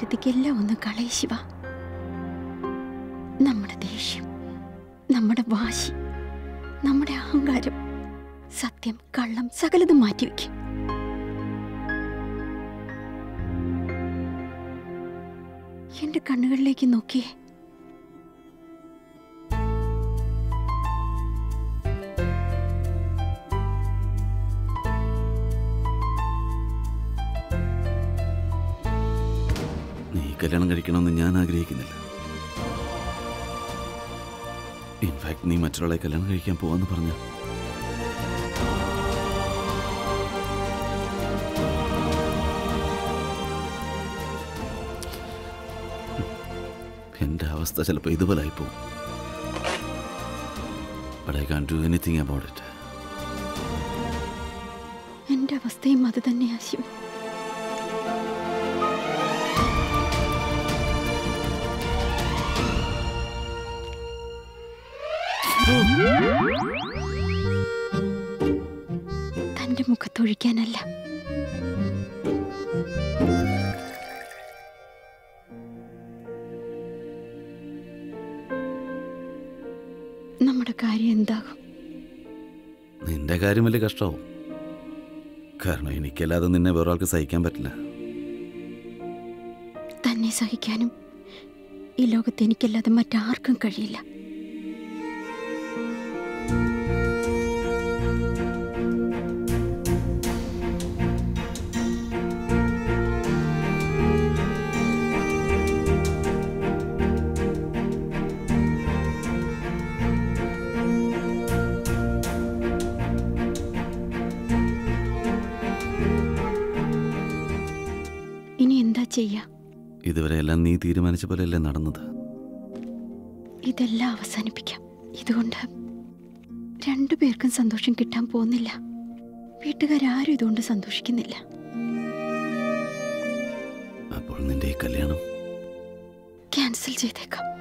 തൽക്കാലത്തേക്ക് എല്ലാം ഒന്ന് കളയ ശിവ നമ്മുടെ ദേഷ്യം നമ്മുടെ വാശി നമ്മുടെ അഹങ്കാരം സത്യം കള്ളം സകലതും മാറ്റിവെക്കും എന്റെ കണ്ണുകളിലേക്ക് നോക്കിയേ നീ കല്യാണം കഴിക്കണമെന്ന് ഞാൻ ആഗ്രഹിക്കുന്നില്ല ഇൻഫാക്ട് നീ മറ്റൊരാളെ കല്യാണം കഴിക്കാൻ പോവാന്ന് പറഞ്ഞ എന്റെ അവസ്ഥ ചിലപ്പോൾ ഇതുപോലെ ആയിപ്പോവും but I can do anything about it എന്റെ അവസ്ഥയും അത് തന്നെയാ ശിവ തന്റെ മുഖത്തൊഴിക്കാനല്ല നമ്മുടെ കാര്യം എന്താകും നിന്റെ കാര്യം വലിയ കഷ്ടമാവും കാരണം എനിക്കല്ലാതെ നിന്നെ വേറൊരാൾക്ക് സഹിക്കാൻ പറ്റില്ല തന്നെ സഹിക്കാനും ഈ ലോകത്ത് എനിക്കല്ലാതെ മറ്റാർക്കും കഴിയില്ല ഇനി എന്താ ചെയ്യാ ഇതുവരെ എല്ലാം നീ തീരുമാനിച്ച പോലെയല്ലേ നടന്നത് ഇതെല്ലാം അവസാനിപ്പിക്കാം ഇതുകൊണ്ട് രണ്ടുപേർക്കും സന്തോഷം കിട്ടാൻ പോകുന്നില്ല വീട്ടുകാരും ഇതുകൊണ്ട് സന്തോഷിക്കുന്നില്ല അപ്പോൾ നിന്റെ ഈ കല്യാണം ക്യാൻസൽ ചെയ്തേക്കാം